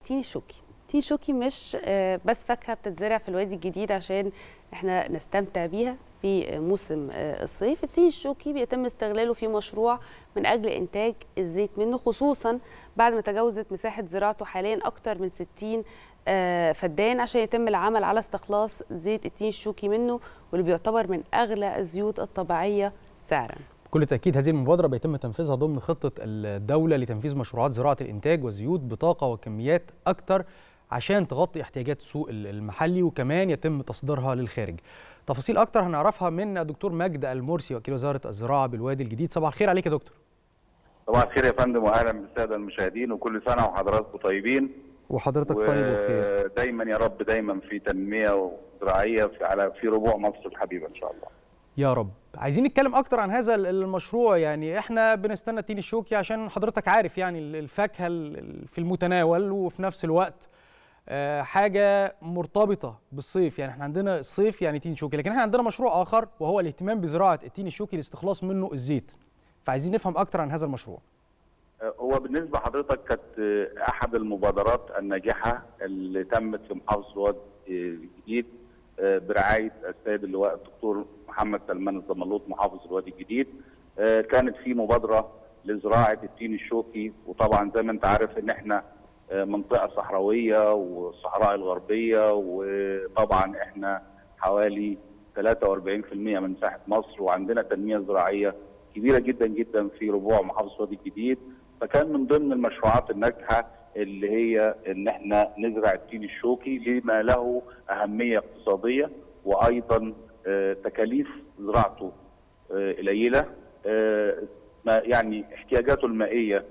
التين الشوكي التين الشوكي مش آه، بس فاكهه بتتزرع في الوادي الجديد عشان احنا نستمتع بيها في موسم آه، الصيف التين الشوكي بيتم استغلاله في مشروع من اجل انتاج الزيت منه خصوصا بعد ما تجاوزت مساحه زراعته حاليا اكتر من 60 آه، فدان عشان يتم العمل على استخلاص زيت التين الشوكي منه واللي بيعتبر من اغلى الزيوت الطبيعيه سعرا بكل تأكيد هذه المبادرة بيتم تنفيذها ضمن خطة الدولة لتنفيذ مشروعات زراعة الإنتاج والزيوت بطاقة وكميات أكتر عشان تغطي احتياجات السوق المحلي وكمان يتم تصديرها للخارج. تفاصيل أكتر هنعرفها من الدكتور مجد المرسي وكيل وزارة الزراعة بالوادي الجديد. صباح الخير عليك يا دكتور. صباح الخير يا فندم واهلا بالساده المشاهدين وكل سنه وحضراتكم طيبين وحضرتك طيب وبخير. ودايما يا رب دايما في تنميه زراعيه في على في ربوع مصر الحبيبه ان شاء الله. يا رب عايزين نتكلم اكتر عن هذا المشروع يعني احنا بنستنى التين الشوكي عشان حضرتك عارف يعني الفاكهه في المتناول وفي نفس الوقت آه، حاجه مرتبطه بالصيف يعني احنا عندنا الصيف يعني تين شوكي لكن احنا عندنا مشروع اخر وهو الاهتمام بزراعه التين الشوكي لاستخلاص منه الزيت فعايزين نفهم اكتر عن هذا المشروع هو بالنسبه لحضرتك كانت احد المبادرات الناجحه اللي تمت في محافظه الواد الجديد برعايه السيد اللواء الدكتور محمد سلمان الزملوط محافظ الوادي الجديد كانت في مبادره لزراعه التين الشوكي وطبعا زي ما انت عارف ان احنا منطقه صحراويه والصحراء الغربيه وطبعا احنا حوالي 43% من مساحه مصر وعندنا تنميه زراعيه كبيره جدا جدا في ربوع محافظه الوادي الجديد فكان من ضمن المشروعات الناجحه اللي هي ان احنا نزرع التين الشوكي لما له اهميه اقتصاديه وايضا تكاليف زراعته قليله يعني احتياجاته المائيه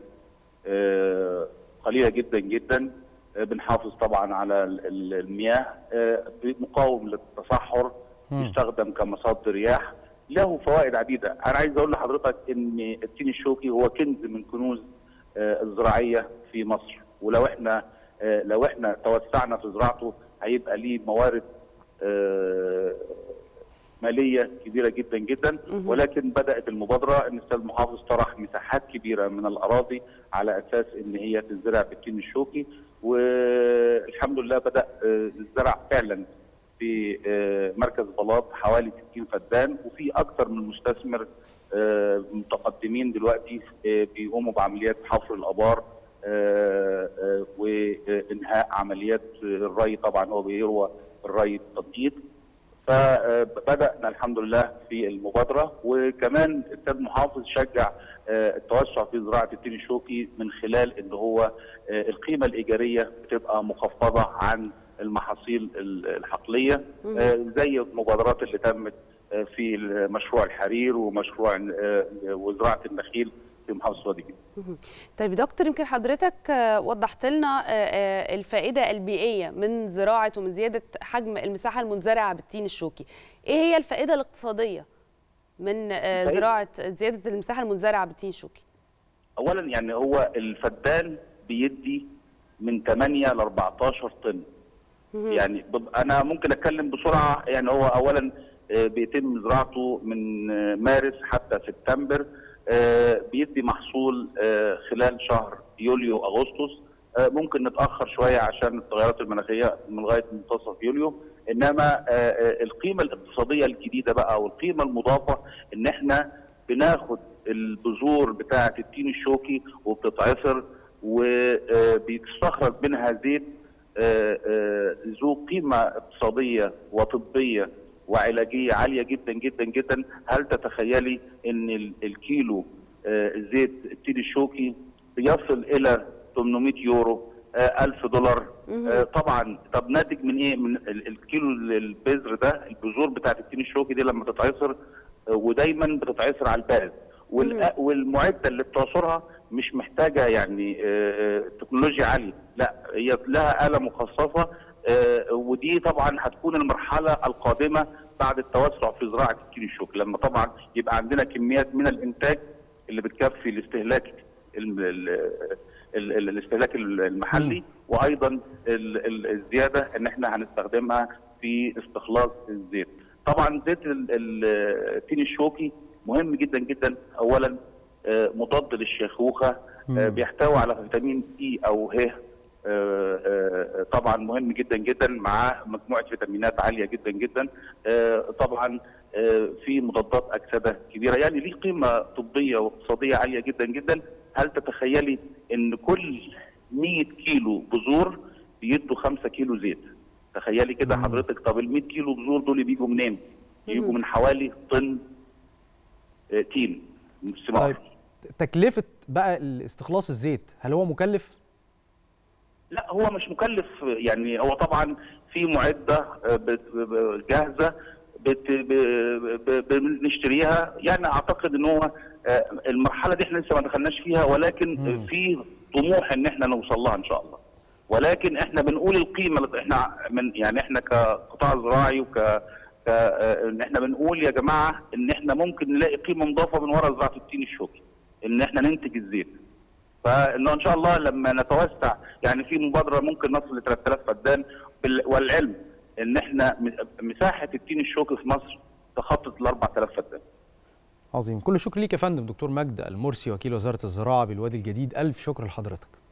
قليله جدا جدا بنحافظ طبعا على المياه مقاوم للتصحر يستخدم كمصادر رياح له فوائد عديده انا عايز اقول لحضرتك ان التين الشوكي هو كنز من كنوز الزراعيه في مصر ولو احنا لو احنا توسعنا في زراعته هيبقى ليه موارد ماليه كبيره جدا جدا ولكن بدات المبادره ان الاستاذ المحافظ طرح مساحات كبيره من الاراضي على اساس ان هي تزرع بالتين الشوكي والحمد لله بدا الزرع فعلا في مركز بلاط حوالي 60 فدان وفي اكثر من مستثمر متقدمين دلوقتي بيقوموا بعمليات حفر الابار وانهاء عمليات الري طبعا هو بيروى الري التنقيط فبدانا الحمد لله في المبادره وكمان السيد المحافظ شجع التوسع في زراعه التين الشوكي من خلال ان هو القيمه الايجاريه بتبقى مخفضه عن المحاصيل الحقليه زي المبادرات اللي تمت في مشروع الحرير ومشروع وزراعه النخيل في محافظه الوادي الجديد. طيب دكتور يمكن حضرتك وضحت لنا الفائده البيئيه من زراعه ومن زياده حجم المساحه المنزرعه بالتين الشوكي. ايه هي الفائده الاقتصاديه من زراعه زياده المساحه المنزرعه بالتين الشوكي؟ اولا يعني هو الفدان بيدي من 8 ل 14 طن. يعني انا ممكن اتكلم بسرعه يعني هو اولا بيتم زراعته من مارس حتى سبتمبر بيدي محصول خلال شهر يوليو اغسطس ممكن نتاخر شويه عشان التغيرات المناخيه من لغايه منتصف يوليو انما القيمه الاقتصاديه الجديده بقى والقيمه المضافه ان احنا بناخد البذور بتاعه التين الشوكي وبتتعصر وبيستخرج منها زيت ذو قيمه اقتصاديه وطبيه وعلاجيه عاليه جدا جدا جدا هل تتخيلي ان الكيلو زيت التين الشوكي بيصل الى 800 يورو 1000 دولار طبعا طب ناتج من ايه من الكيلو البذر ده البذور بتاعت التين الشوكي دي لما تتعصر ودايما بتتعصر على البارد والمعده اللي بتعصرها مش محتاجه يعني تكنولوجيا عاليه لا هي لها اله مخصصه ودي طبعا هتكون المرحله القادمه بعد التوسع في زراعه التين الشوكي لما طبعا يبقى عندنا كميات من الانتاج اللي بتكفي الاستهلاك الاستهلاك المحلي وايضا الزياده ان احنا هنستخدمها في استخلاص الزيت. طبعا زيت التين الشوكي مهم جدا جدا اولا مضاد للشيخوخه بيحتوي على فيتامين اي او ه طبعا مهم جدا جدا مع مجموعه فيتامينات عاليه جدا جدا طبعا في مضادات اكسده كبيره يعني ليه قيمه طبيه واقتصاديه عاليه جدا جدا هل تتخيلي ان كل 100 كيلو بذور بيدوا 5 كيلو زيت تخيلي كده حضرتك طب ال 100 كيلو بذور دول بيجوا منين؟ بيجوا من حوالي طن تين ثمار طيب تكلفه بقى استخلاص الزيت هل هو مكلف؟ لا هو مش مكلف يعني هو طبعا في معده جاهزه بنشتريها يعني اعتقد ان هو المرحله دي احنا لسه ما دخلناش فيها ولكن م. في طموح ان احنا نوصل لها ان شاء الله ولكن احنا بنقول القيمه احنا من يعني احنا كقطاع زراعي وك ك ان احنا بنقول يا جماعه ان احنا ممكن نلاقي قيمه مضافه من وراء زراعه التين الشوكي ان احنا ننتج الزيت فانه ان شاء الله لما نتوسع يعني في مبادره ممكن نصل ل 3000 فدان والعلم ان احنا مساحه التين الشوكي في مصر تخطط ل 4000 فدان. عظيم كل الشكر ليك يا فندم دكتور مجد المرسي وكيل وزاره الزراعه بالوادي الجديد الف شكر لحضرتك.